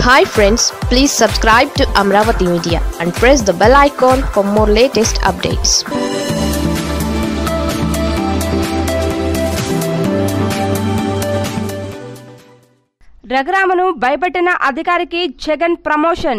hi friends please subscribe to Amaravati media and press the bell icon for more latest updates రఘురామను భయపెట్టిన అధికారికి Jagan promotion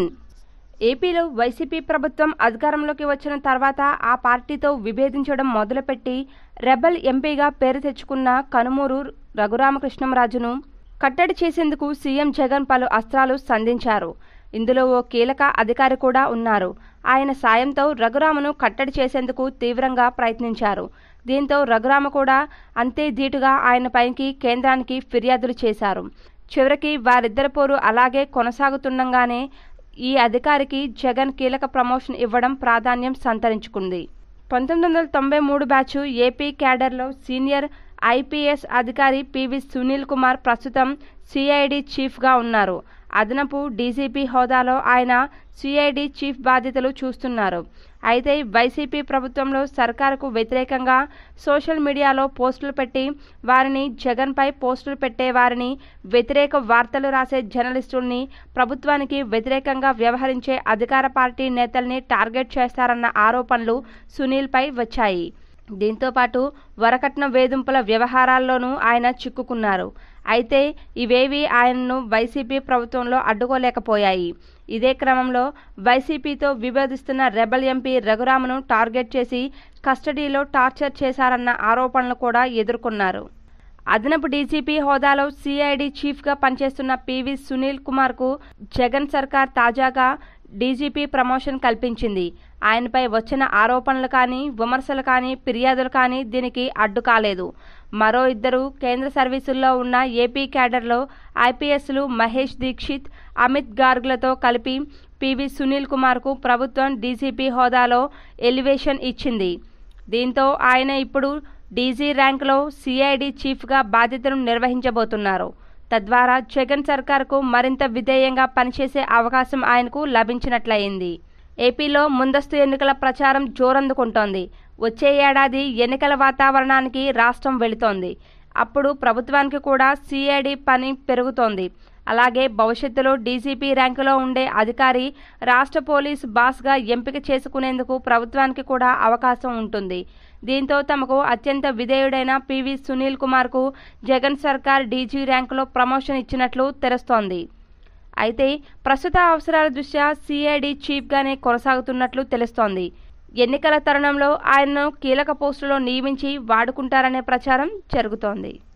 ఏపీలో YCP ప్రభుత్వం అధికారంలోకి వచ్చిన తర్వాత ఆ పార్టీతో విభేదించడం మొదలుపెట్టి రెబల్ ఎంపీగా పేరు తెచ్చుకున్న కనుమూరు రఘురామకృష్ణంరాజును కట్టడి చేసేందుకు సీఎం జగన్ పలు అస్త్రాలు సంధించారు ఇందులో ఓ కీలక అధికారి కూడా ఉన్నారు ఆయన సాయంతో రఘురామను కట్టడి చేసేందుకు తీవ్రంగా ప్రయత్నించారు దీంతో రఘురామ కూడా అంతే ధీటుగా ఆయన పైకి కేంద్రానికి ఫిర్యాదులు చేశారు చివరికి వారిద్దరి పోరు అలాగే కొనసాగుతుండగానే ఈ అధికారికి జగన్ కీలక ప్రమోషన్ ఇవ్వడం ప్రాధాన్యం సంతరించుకుంది పంతొమ్మిది వందల తొంభై మూడు బ్యాచ్ ఏపీ క్యాడర్లో సీనియర్ ఐపీఎస్ అధికారి పివి సునీల్ కుమార్ ప్రస్తుతం సిఐడి చీఫ్గా ఉన్నారు అదనపు డీజీపీ హోదాలో ఆయన సిఐడి చీఫ్ బాధ్యతలు చూస్తున్నారు అయితే వైసీపీ ప్రభుత్వంలో సర్కారుకు వ్యతిరేకంగా సోషల్ మీడియాలో పోస్టులు పెట్టి వారిని జగన్పై పోస్టులు పెట్టే వారిని వ్యతిరేక వార్తలు రాసే జర్నలిస్టుల్ని ప్రభుత్వానికి వ్యతిరేకంగా వ్యవహరించే అధికార పార్టీ నేతల్ని టార్గెట్ చేస్తారన్న ఆరోపణలు సునీల్పై వచ్చాయి దీంతో పాటు వరకట్న వేధింపుల వ్యవహారాల్లోనూ ఆయన చిక్కుకున్నారు అయితే ఇవేవి ఆయనను వైసీపీ ప్రభుత్వంలో అడ్డుకోలేకపోయాయి ఇదే క్రమంలో వైసీపీతో విభేదిస్తున్న రెబల్ ఎంపీ రఘురామను టార్గెట్ చేసి కస్టడీలో టార్చర్ చేశారన్న ఆరోపణలు కూడా ఎదుర్కొన్నారు అదనపు డీజీపీ హోదాలో సిఐడి చీఫ్గా పనిచేస్తున్న పివి సునీల్ కుమార్కు జగన్ సర్కార్ తాజాగా డీజీపీ ప్రమోషన్ కల్పించింది ఆయనపై వచ్చిన ఆరోపణలు కానీ విమర్శలు కానీ ఫిర్యాదులు కానీ దీనికి అడ్డు కాలేదు మరో ఇద్దరు కేంద్ర సర్వీసుల్లో ఉన్న ఏపీ క్యాడర్లో ఐపీఎస్లు మహేష్ దీక్షిత్ అమిత్ గార్గ్లతో కలిపి పివి సునీల్ కుమార్కు ప్రభుత్వం డీజీపీ హోదాలో ఎలివేషన్ ఇచ్చింది దీంతో ఆయన ఇప్పుడు డీజీ ర్యాంకులో సిఐడి చీఫ్గా బాధ్యతను నిర్వహించబోతున్నారు తద్వారా జగన్ సర్కార్కు మరింత విధేయంగా పనిచేసే అవకాశం ఆయనకు లభించినట్లయింది ఏపీలో ముందస్తు ఎన్నికల ప్రచారం జోరందుకుంటోంది వచ్చే ఏడాది ఎన్నికల వాతావరణానికి రాష్ట్రం వెళుతోంది అప్పుడు ప్రభుత్వానికి కూడా సిఐడి పని పెరుగుతోంది అలాగే భవిష్యత్తులో డీజీపీ ర్యాంకులో ఉండే అధికారి రాష్ట్ర పోలీస్ బాస్గా ఎంపిక చేసుకునేందుకు ప్రభుత్వానికి కూడా అవకాశం ఉంటుంది దీంతో తమకు అత్యంత విధేయుడైన పివి సునీల్ కుమార్కు జగన్ సర్కార్ డీజీ ర్యాంకులో ప్రమోషన్ ఇచ్చినట్లు తెలుస్తోంది అయితే ప్రస్తుత అవసరాల దృష్ట్యా సిఐడి చీఫ్గానే కొనసాగుతున్నట్లు తెలుస్తోంది ఎన్నికల తరుణంలో ఆయనను కీలక పోస్టులో నియమించి వాడుకుంటారనే ప్రచారం జరుగుతోంది